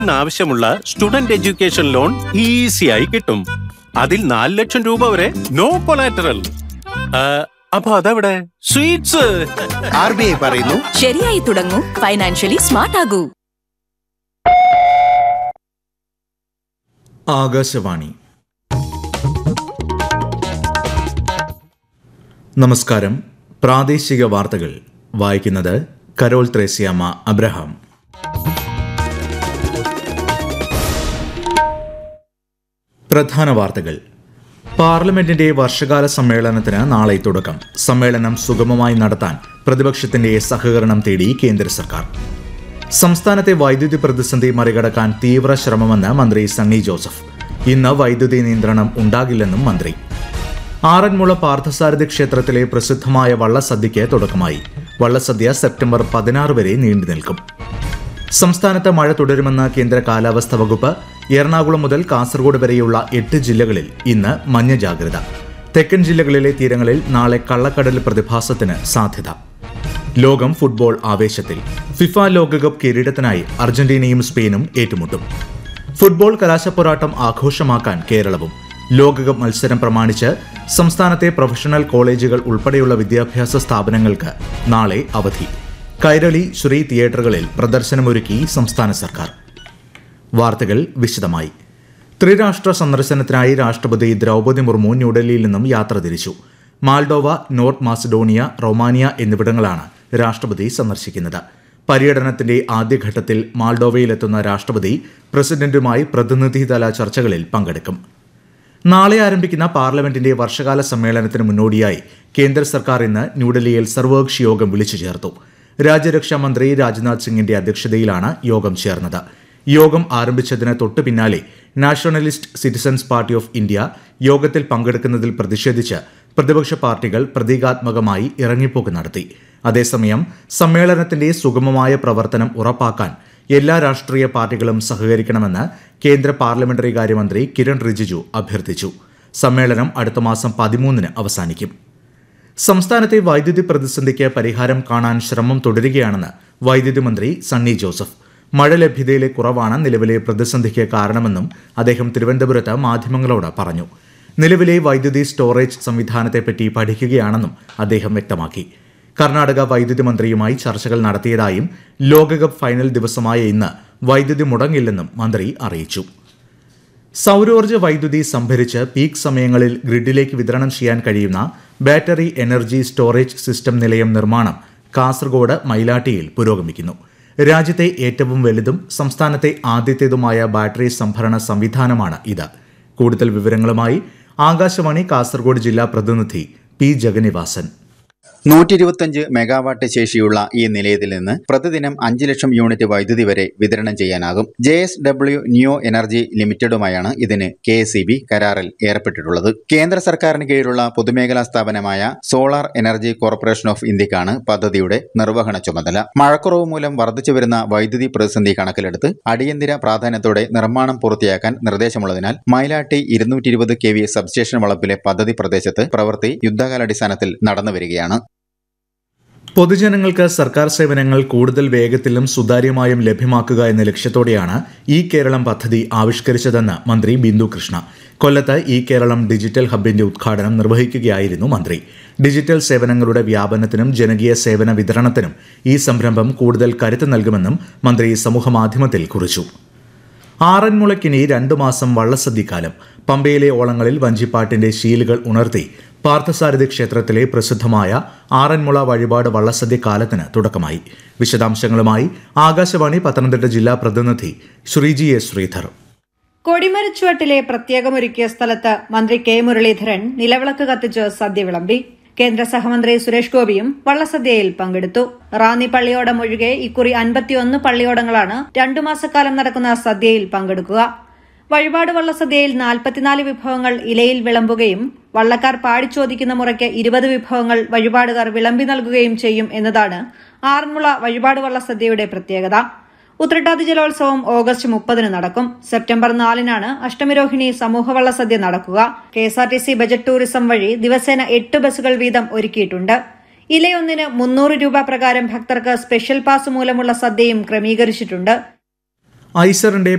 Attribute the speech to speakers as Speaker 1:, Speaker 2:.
Speaker 1: ആവശ്യമുള്ള student education loan ഈസിയായി കിട്ടും അതിൽ നാല് ലക്ഷം രൂപ വരെ നോ കൊളാറ്ററൽ അപ്പൊ അതെവിടെ സ്വീറ്റ്സ്
Speaker 2: ആർ ബി ഐ പറയുന്നു
Speaker 3: ശരിയായി തുടങ്ങൂ ഫൈനാൻഷ്യലി സ്മാർട്ട് ആകൂ
Speaker 4: ആകാശവാണി നമസ്കാരം പ്രാദേശിക വാർത്തകൾ വായിക്കുന്നത് കരോൾ ത്രേസ്യാമ്മ അബ്രഹാം പ്രധാന വാർത്തകൾ പാർലമെന്റിന്റെ വർഷകാല സമ്മേളനത്തിന് നാളെ തുടക്കം സമ്മേളനം സുഗമമായി നടത്താൻ പ്രതിപക്ഷത്തിന്റെ സഹകരണം തേടി കേന്ദ്ര സർക്കാർ സംസ്ഥാനത്തെ വൈദ്യുതി പ്രതിസന്ധി മറികടക്കാൻ തീവ്ര ശ്രമമെന്ന് മന്ത്രി സണ്ണി ജോസഫ് ഇന്ന് വൈദ്യുതി നിയന്ത്രണം ഉണ്ടാകില്ലെന്നും മന്ത്രി ആറന്മുള പാർത്ഥസാരഥി ക്ഷേത്രത്തിലെ പ്രസിദ്ധമായ വള്ളസദ്യയ്ക്ക് തുടക്കമായി വള്ളസദ്യ സെപ്റ്റംബർ പതിനാറ് വരെ നീണ്ടു നിൽക്കും സംസ്ഥാനത്ത് മഴ തുടരുമെന്ന് കേന്ദ്ര കാലാവസ്ഥാ വകുപ്പ് എറണാകുളം മുതൽ കാസർഗോഡ് വരെയുള്ള എട്ട് ജില്ലകളിൽ ഇന്ന് മഞ്ഞ ജാഗ്രത തെക്കൻ ജില്ലകളിലെ തീരങ്ങളിൽ നാളെ കള്ളക്കടൽ പ്രതിഭാസത്തിന് സാധ്യത ലോകം ഫുട്ബോൾ ആവേശത്തിൽ ഫിഫ ലോകകപ്പ് കിരീടത്തിനായി അർജന്റീനയും സ്പെയിനും ഏറ്റുമുട്ടും ഫുട്ബോൾ കലാശപ്പോരാട്ടം ആഘോഷമാക്കാൻ കേരളവും ലോകകപ്പ് മത്സരം പ്രമാണിച്ച് സംസ്ഥാനത്തെ പ്രൊഫഷണൽ കോളേജുകൾ ഉൾപ്പെടെയുള്ള വിദ്യാഭ്യാസ സ്ഥാപനങ്ങൾക്ക് നാളെ അവധി കൈരളി ശ്രീ തിയേറ്ററുകളിൽ പ്രദർശനമൊരുക്കി സംസ്ഥാന സർക്കാർ വാർത്തകൾ വിശദമായി ത്രിരാഷ്ട്ര സന്ദർശനത്തിനായി രാഷ്ട്രപതി ദ്രൗപദി മുർമു ന്യൂഡൽഹിയിൽ നിന്നും യാത്ര തിരിച്ചു മാൾഡോവ നോർത്ത് മാസഡോണിയ റൊമാനിയ എന്നിവിടങ്ങളാണ് രാഷ്ട്രപതി സന്ദർശിക്കുന്നത് പര്യടനത്തിന്റെ ആദ്യഘട്ടത്തിൽ മാൾഡോവയിലെത്തുന്ന രാഷ്ട്രപതി പ്രസിഡന്റുമായി പ്രതിനിധിതല ചർച്ചകളിൽ പങ്കെടുക്കും നാളെ ആരംഭിക്കുന്ന പാർലമെന്റിന്റെ വർഷകാല സമ്മേളനത്തിന് മുന്നോടിയായി കേന്ദ്ര സർക്കാർ ഇന്ന് ന്യൂഡൽഹിയിൽ സർവകക്ഷി യോഗം വിളിച്ചു ചേർത്തു രാജ്യരക്ഷാ മന്ത്രി രാജ്നാഥ് സിംഗിന്റെ അധ്യക്ഷതയിലാണ് യോഗം ചേർന്നത് യോഗം ആരംഭിച്ചതിന് തൊട്ടു പിന്നാലെ Nationalist Citizens Party of India യോഗത്തിൽ പങ്കെടുക്കുന്നതിൽ പ്രതിഷേധിച്ച് പ്രതിപക്ഷ പാർട്ടികൾ പ്രതീകാത്മകമായി ഇറങ്ങിപ്പോക്ക് നടത്തി അതേസമയം സമ്മേളനത്തിന്റെ സുഗമമായ പ്രവർത്തനം ഉറപ്പാക്കാൻ എല്ലാ രാഷ്ട്രീയ പാർട്ടികളും സഹകരിക്കണമെന്ന് കേന്ദ്ര പാർലമെന്ററി കാര്യമന്ത്രി കിരൺ റിജിജു അഭ്യർത്ഥിച്ചു സമ്മേളനം അടുത്ത മാസം പതിമൂന്നിന് അവസാനിക്കും സംസ്ഥാനത്തെ വൈദ്യുതി പ്രതിസന്ധിക്ക് പരിഹാരം കാണാൻ ശ്രമം തുടരുകയാണെന്ന് വൈദ്യുതി മന്ത്രി സണ്ണി ജോസഫ് മഴ ലഭ്യതയിലെ കുറവാണ് നിലവിലെ പ്രതിസന്ധിക്ക് കാരണമെന്നും അദ്ദേഹം തിരുവനന്തപുരത്ത് മാധ്യമങ്ങളോട് പറഞ്ഞു നിലവിലെ വൈദ്യുതി സ്റ്റോറേജ് സംവിധാനത്തെപ്പറ്റി പഠിക്കുകയാണെന്നും അദ്ദേഹം വ്യക്തമാക്കി കർണാടക വൈദ്യുതി മന്ത്രിയുമായി ചർച്ചകൾ നടത്തിയതായും ലോകകപ്പ് ഫൈനൽ ദിവസമായ ഇന്ന് വൈദ്യുതി മുടങ്ങില്ലെന്നും മന്ത്രി അറിയിച്ചു സൗരോർജ്ജ വൈദ്യുതി സംഭരിച്ച് പീക്ക് സമയങ്ങളിൽ ഗ്രിഡിലേക്ക് വിതരണം ചെയ്യാൻ കഴിയുന്ന ബാറ്ററി എനർജി സ്റ്റോറേജ് സിസ്റ്റം നിലയം നിർമ്മാണം കാസർഗോഡ് മൈലാട്ടിയിൽ പുരോഗമിക്കുന്നു രാജ്യത്തെ ഏറ്റവും വലുതും സംസ്ഥാനത്തെ ആദ്യത്തേതുമായ ബാറ്ററി സംഭരണ സംവിധാനമാണ് ഇത് കൂടുതൽ വിവരങ്ങളുമായി ആകാശവാണി കാസർഗോഡ് ജില്ലാ പ്രതിനിധി പി ജഗന്നിവാസൻ
Speaker 2: നൂറ്റി ഇരുപത്തഞ്ച് മെഗാവാട്ട് ശേഷിയുള്ള ഈ നിലയത്തിൽ നിന്ന് പ്രതിദിനം അഞ്ച് ലക്ഷം യൂണിറ്റ് വൈദ്യുതി വരെ വിതരണം ചെയ്യാനാകും J S W New Energy ലിമിറ്റഡുമായാണ് ഇതിന് കെ എസ് ഇ ബി കരാറിൽ ഏർപ്പെട്ടിട്ടുള്ളത് കേന്ദ്ര സർക്കാരിന് കീഴിലുള്ള പൊതുമേഖലാ സ്ഥാപനമായ സോളാർ എനർജി കോർപ്പറേഷൻ ഓഫ് ഇന്ത്യക്കാണ് പദ്ധതിയുടെ നിർവഹണ ചുമതല മഴക്കുറവ് മൂലം വർദ്ധിച്ചു വരുന്ന വൈദ്യുതി പ്രതിസന്ധി കണക്കിലെടുത്ത് അടിയന്തര പ്രാധാന്യത്തോടെ നിർമ്മാണം പൂർത്തിയാക്കാൻ നിർദ്ദേശമുള്ളതിനാൽ മൈലാട്ടി ഇരുന്നൂറ്റി ഇരുപത് കെ വി സബ്സ്റ്റേഷൻ വളപ്പിലെ പദ്ധതി പ്രദേശത്ത് പ്രവൃത്തി യുദ്ധകാലാടിസ്ഥാനത്തിൽ നടന്നുവരികയാണ്
Speaker 4: പൊതുജനങ്ങൾക്ക് സർക്കാർ സേവനങ്ങൾ കൂടുതൽ വേഗത്തിലും സുതാര്യമായും ലഭ്യമാക്കുക എന്ന ലക്ഷ്യത്തോടെയാണ് ഈ കേരളം പദ്ധതി ആവിഷ്കരിച്ചതെന്ന് മന്ത്രി ബിന്ദു കൃഷ്ണ കൊല്ലത്ത് ഈ കേരളം ഡിജിറ്റൽ ഹബിന്റെ ഉദ്ഘാടനം നിർവഹിക്കുകയായിരുന്നു മന്ത്രി ഡിജിറ്റൽ സേവനങ്ങളുടെ വ്യാപനത്തിനും ജനകീയ സേവന വിതരണത്തിനും ഈ സംരംഭം കൂടുതൽ കരുത്ത് നൽകുമെന്നും മന്ത്രി സമൂഹമാധ്യമത്തിൽ കുറിച്ചു ആറന്മുളയ്ക്കിനി രണ്ടു മാസം വള്ളസദ്യക്കാലം പമ്പയിലെ ഓളങ്ങളിൽ വഞ്ചിപ്പാട്ടിന്റെ ശീലുകൾ ഉണർത്തി പാർത്ഥസാരഥി ക്ഷേത്രത്തിലെ പ്രസിദ്ധമായ ആറന്മുള വഴിപാട് വള്ളസദ്യ കാലത്തിന് തുടക്കമായി വിശദാംശങ്ങളുമായി ആകാശവാണി പത്തനംതിട്ട ജില്ലാ പ്രതിനിധി ശ്രീജി എസ് ശ്രീധർ
Speaker 5: കൊടിമരച്ചുവട്ടിലെ പ്രത്യേകമൊരുക്കിയ സ്ഥലത്ത് മന്ത്രി കെ മുരളീധരൻ നിലവിളക്ക് കത്തിച്ച് സദ്യ വിളമ്പി കേന്ദ്ര സഹമന്ത്രി സുരേഷ് ഗോപിയും വള്ളസദ്യയിൽ പങ്കെടുത്തു റാന്നി പള്ളിയോടം ഒഴികെ ഇക്കുറി അൻപത്തിയൊന്ന് പള്ളിയോടങ്ങളാണ് രണ്ടു മാസക്കാലം നടക്കുന്ന സദ്യയിൽ പങ്കെടുക്കുക വഴിപാട് വള്ളസദ്യയിൽ നാൽപ്പത്തിനാല് വിഭവങ്ങൾ ഇലയിൽ വിളമ്പുകയും വള്ളക്കാർ പാടിച്ചോദിക്കുന്ന മുറയ്ക്ക് ഇരുപത് വിഭവങ്ങൾ വഴിപാടുകാർ വിളമ്പി നൽകുകയും ചെയ്യും എന്നതാണ് ആറന്മുള വഴിപാട് വള്ളസദ്യയുടെ പ്രത്യേകത ഉത്രട്ടാതി ജലോത്സവം ഓഗസ്റ്റ് മുപ്പതിന് നടക്കും സെപ്റ്റംബർ നാലിനാണ് അഷ്ടമിരോഹിണി സമൂഹവള്ള സദ്യ നടക്കുക K S R T C budget tourism വഴി ദിവസേന എട്ട് ബസ്സുകൾ വീതം ഒരുക്കിയിട്ടുണ്ട് ഇലയൊന്നിന് മുന്നൂറ് രൂപ പ്രകാരം ഭക്തർക്ക് സ്പെഷ്യൽ പാസ് മൂലമുള്ള സദ്യയും ക്രമീകരിച്ചിട്ടുണ്ട്
Speaker 4: ഐസറിന്റെ